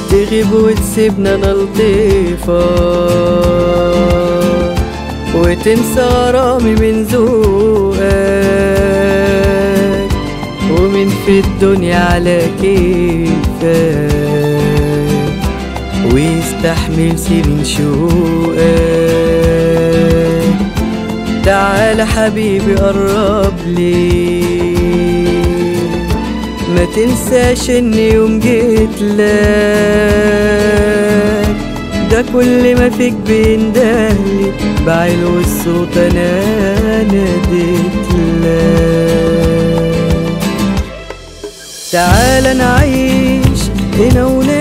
تغيب وتسيبنا نلطفك وتنسى غرامي من ذوقك ومن في الدنيا على كيفك ويستحمل سنين شوقك تعال حبيبي قرب لي ما تنساش اني يوم جيت لك ده كل ما فيك بيندهلي بعلو الصوت انا ناديت لك تعال نعيش هنا ونعيش